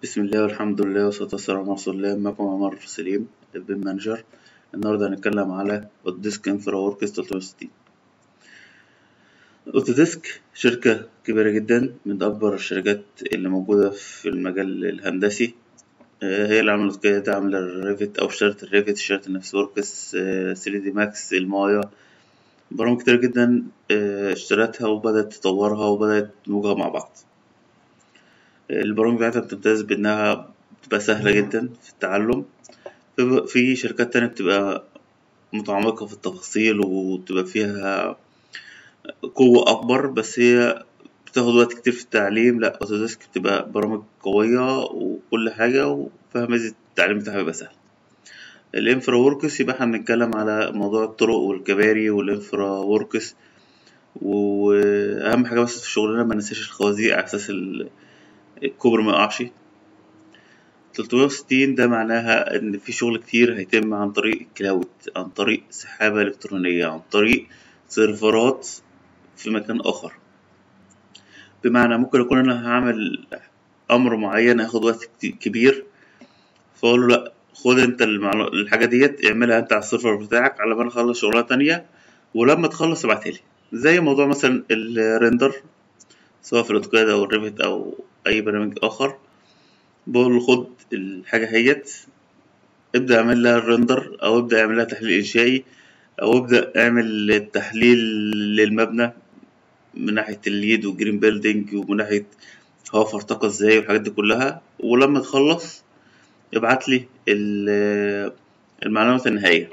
بسم الله والحمد لله والصلاة والسلام على رسول الله معكم عمر سليم البيم مانجر النهاردة هنتكلم على أوتوديسك انفرا وركس 360 أوتوديسك شركة كبيرة جدا من أكبر الشركات اللي موجودة في المجال الهندسي آه، هي اللي عملت كده عاملة الريفت أو اشترت الريفت اشترت النفس وركس 3 دي ماكس المايا برامج كتير جدا آه، اشترتها وبدأت تطورها وبدأت تدمجها مع بعض البرامج بتاعتها بتمتاز بإنها بتبقى سهلة جدا في التعلم في- في شركات تانية بتبقى متعمقة في التفاصيل وتبقى فيها قوة أكبر بس هي بتاخد وقت كتير في التعليم لأ أوتوديسك بتبقى برامج قوية وكل حاجة وفيها ميزة التعليم بتاعها بيبقى سهل الانفرا وركس يبقى احنا بنتكلم على موضوع الطرق والكباري والانفرا وركس وأهم حاجة بس في شغلنا ما ننساش الخوازيق على أساس ال- الكوبري ما يقعش 360 ده معناها إن في شغل كتير هيتم عن طريق الكلاود عن طريق سحابة إلكترونية عن طريق سيرفرات في مكان آخر بمعنى ممكن يكون أنا هعمل أمر معين هياخد وقت كت- كبير فأقول له لأ خد أنت المعلو... الحاجة ديت اعملها أنت على السيرفر بتاعك على ما أنا أخلص شغلانة تانية ولما تخلص ابعتها لي زي موضوع مثلا الريندر سواء في الأوتوكاد أو الريفت أو أي برنامج آخر بقول له خد الحاجة هيت ابدأ اعمل لها الريندر أو ابدأ اعمل لها تحليل إنشائي أو ابدأ اعمل تحليل للمبنى من ناحية اليد والجرين بيلدينج ومن ناحية هوفر طاقة ازاي والحاجات دي كلها ولما تخلص ابعت لي ال- المعلومات النهائية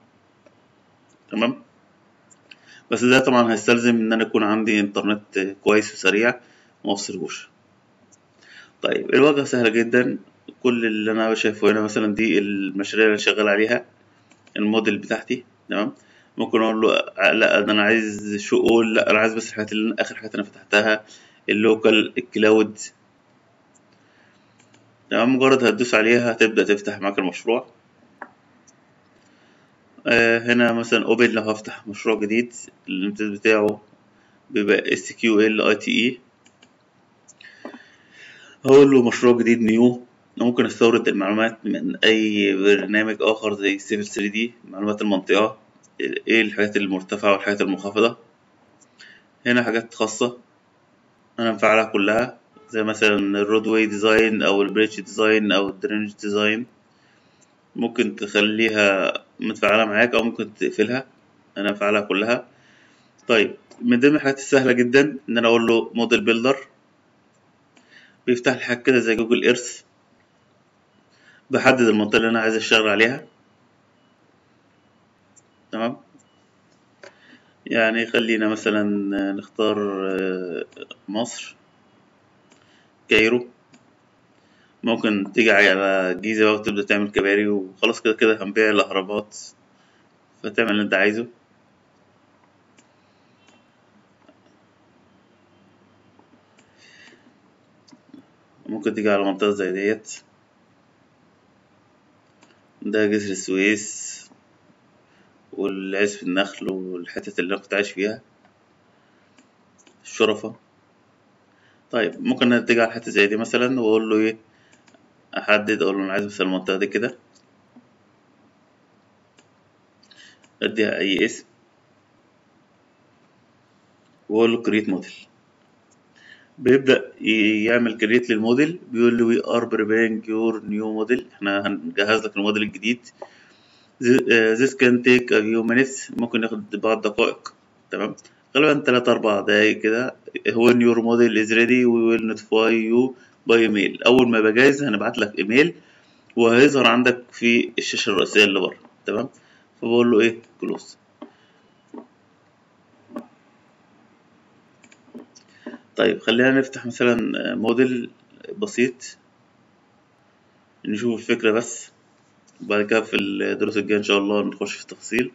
تمام بس ده طبعا هيستلزم ان انا يكون عندي انترنت كويس وسريع ومفصلهوش طيب الواجهة سهلة جدا كل اللي انا شايفه هنا مثلا دي المشاريع اللي شغال عليها الموديل بتاعتي تمام ممكن اقول له لا ده انا عايز شو اقول لا انا عايز بس الحاجات اللي اخر حاجات انا فتحتها اللوكال الكلاود تمام مجرد هتدوس عليها هتبدأ تفتح معاك المشروع آه هنا مثلا اوبن لو هفتح مشروع جديد الامتداد بتاعه بيبقى SQL ITE هقول له مشروع جديد نيو ممكن استورد المعلومات من اي برنامج اخر زي سيفل 3 دي معلومات المنطقة ايه الحاجات المرتفعة والحاجات المنخفضة هنا حاجات خاصة انا مفعلها كلها زي مثلا الرودواي ديزاين او البريدج ديزاين او الدرينج ديزاين ممكن تخليها متفعلة معاك او ممكن تقفلها انا مفعلها كلها طيب من ضمن الحاجات السهلة جدا ان انا اقول له موديل بيلدر بيفتح لي حاجة كده زي جوجل ايرث بحدد المنطقة اللي انا عايز اشتغل عليها تمام يعني خلينا مثلا نختار آه، مصر كايرو ممكن تيجي على الجيزة بقى وتبدأ تعمل كباري وخلاص كده كده هنبيع الأهرامات فتعمل اللي أنت عايزه ممكن تيجي على منطقة زي ديت ده جسر السويس والعزف النخل والحتت اللي أنا كنت عايش فيها الشرفة طيب ممكن تيجي على حتة زي دي مثلا وأقول له إيه أحدد أقول له أنا عايز مثلا المنطقة دي كده أديها أي اسم وأقول له create model بيبدأ ي- يعمل كريت للموديل بيقول لي we are preparing your new model احنا هنجهز لك الموديل الجديد Thi- آه, this can take a few minutes ممكن ياخد بعض دقائق تمام غالبا تلات أربع دقايق كده when your model is ready we will notify you by email أول ما يبقى جاهز هنبعت لك إيميل وهيظهر عندك في الشاشة الرئيسية اللي بره تمام فبقول له إيه close طيب خلينا نفتح مثلا آه، موديل بسيط نشوف الفكرة بس وبعد كده في الدروس الجاية إن شاء الله نخش في التفاصيل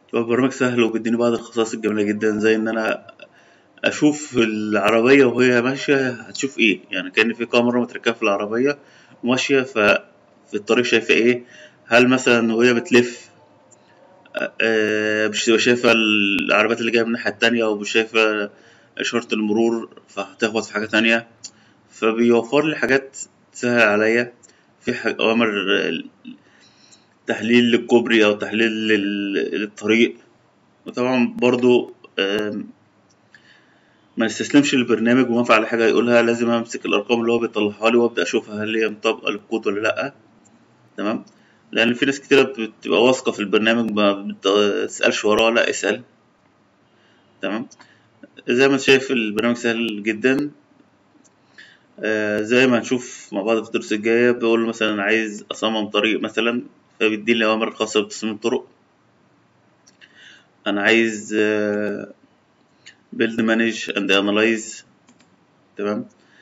هو برنامج سهل وبيديني بعض الخصائص الجميلة جدا زي إن أنا أشوف العربية وهي ماشية هتشوف إيه يعني كأن في كاميرا متركبة في العربية وماشية ففي الطريق شايفة إيه هل مثلا وهي بتلف آه، مش تبقى شايفة العربيات اللي جاية من الناحية التانية ومش شايفة إشارة المرور فهتخبط في حاجة تانية فبيوفر لي حاجات تسهل عليا في ح- أوامر تحليل للكوبري أو تحليل لل- للطريق وطبعا برضو آم، ما نستسلمش للبرنامج وما على حاجة يقولها لازم أمسك الأرقام اللي هو بيطلعها لي وأبدأ أشوفها هل هي مطابقة للكود ولا لأ تمام لأن في ناس كتيرة بتبقى واثقة في البرنامج ما بتسألش وراه لأ اسأل تمام زي ما انت شايف البرنامج سهل جدا آه، زي ما هنشوف مع بعض في الدروس الجاية بقول له مثلا أنا عايز أصمم طريق مثلا فبيديني الأوامر الخاصة بتصميم الطرق أنا عايز آه، build manage and analyze تمام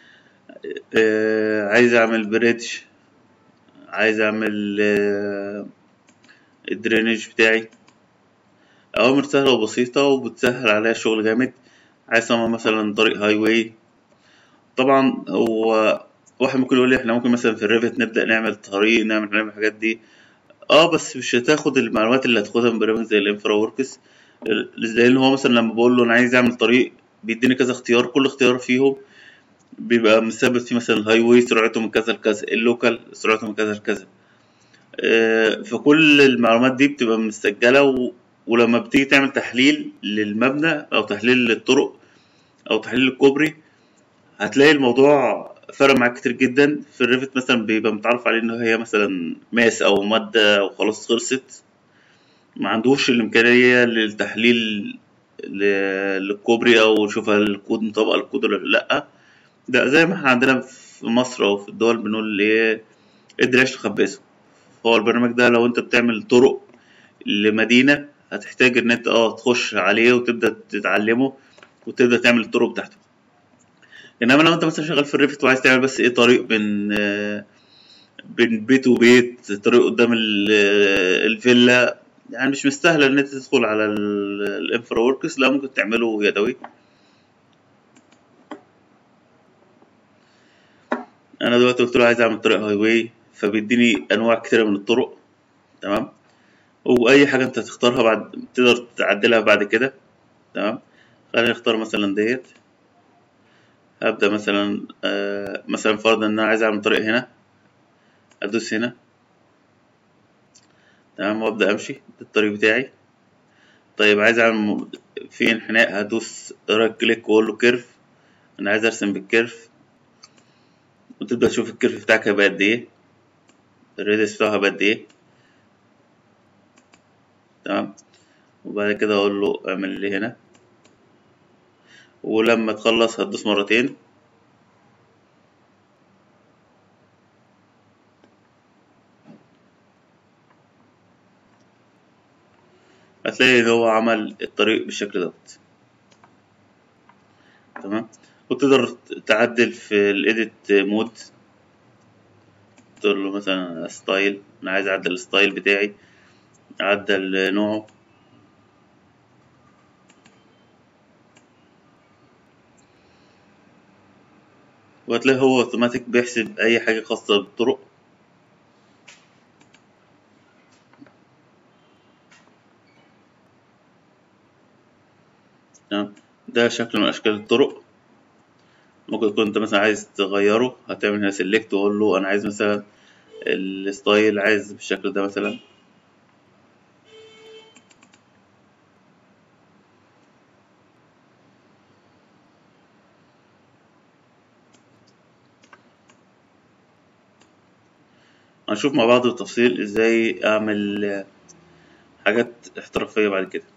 آه، عايز أعمل بريدج عايز أعمل آه، الدرينج بتاعي أوامر سهلة وبسيطة وبتسهل عليا الشغل جامد عايز أصمم مثلا طريق هاي واي طبعا هو واحد ممكن يقول لي احنا ممكن مثلا في الريفت نبدأ نعمل طريق نعمل نعمل الحاجات دي اه بس مش هتاخد المعلومات اللي هتاخدها من برنامج زي الانفرا وركس لان هو مثلا لما بقول له انا عايز اعمل طريق بيديني كذا اختيار كل اختيار فيهم بيبقى مثبت فيه مثلا الهاي واي سرعته من كذا لكذا اللوكال سرعته من كذا لكذا آه، فكل المعلومات دي بتبقى مسجلة و... ولما بتيجي تعمل تحليل للمبنى أو تحليل للطرق أو تحليل للكوبري هتلاقي الموضوع فرق معاك كتير جدا في الريفت مثلا بيبقى متعرف عليه إن هي مثلا ماس أو مادة وخلاص خلصت ما عندوش الإمكانية للتحليل ل- للكوبري أو يشوف هل الكود مطابق للكود ولا لأ ده زي ما احنا عندنا في مصر أو في الدول بنقول إيه ادي العيش تخبزه هو البرنامج ده لو انت بتعمل طرق لمدينة هتحتاج ان انت اه تخش عليه وتبدأ تتعلمه وتبدأ تعمل الطرق بتاعته انما لو انت مثلا شغال في الريفت وعايز تعمل بس ايه طريق بين آه، بين بيت وبيت طريق قدام ال- آه، الفيلا يعني مش مستاهلة ان انت تدخل على الانفرا وركس لا ممكن تعمله يدوي انا دلوقتي قلت له عايز اعمل طريق هاي واي فبيديني انواع كتيرة من الطرق تمام واي حاجة انت تختارها بعد تقدر تعدلها بعد كده تمام خلينا نختار مثلا ديت هبدأ مثلا آه مثلا فرضا ان انا عايز اعمل طريق هنا ادوس هنا تمام وابدأ امشي ده الطريق بتاعي طيب عايز اعمل م- في انحناء هدوس رايت كليك واقول له كيرف انا عايز ارسم بالكيرف وتبدأ تشوف الكيرف بتاعك هيبقى قد ايه الريدس بتاعه هيبقى قد ايه تمام وبعد كده اقول له اعمل لي هنا ولما تخلص هتدوس مرتين هتلاقي ان هو عمل الطريق بالشكل دوت تمام وتقدر تعدل في الايديت مود تقول له مثلا ستايل انا عايز اعدل الستايل بتاعي اعدل نوعه وهتلاقي هو اوتوماتيك بيحسب اي حاجة خاصة بالطرق تمام ده شكل من اشكال الطرق ممكن تكون انت مثلا عايز تغيره هتعمل هنا سيلكت وقول له انا عايز مثلا الستايل عايز بالشكل ده مثلا هنشوف مع بعض بالتفصيل ازاي اعمل حاجات احترافية بعد كده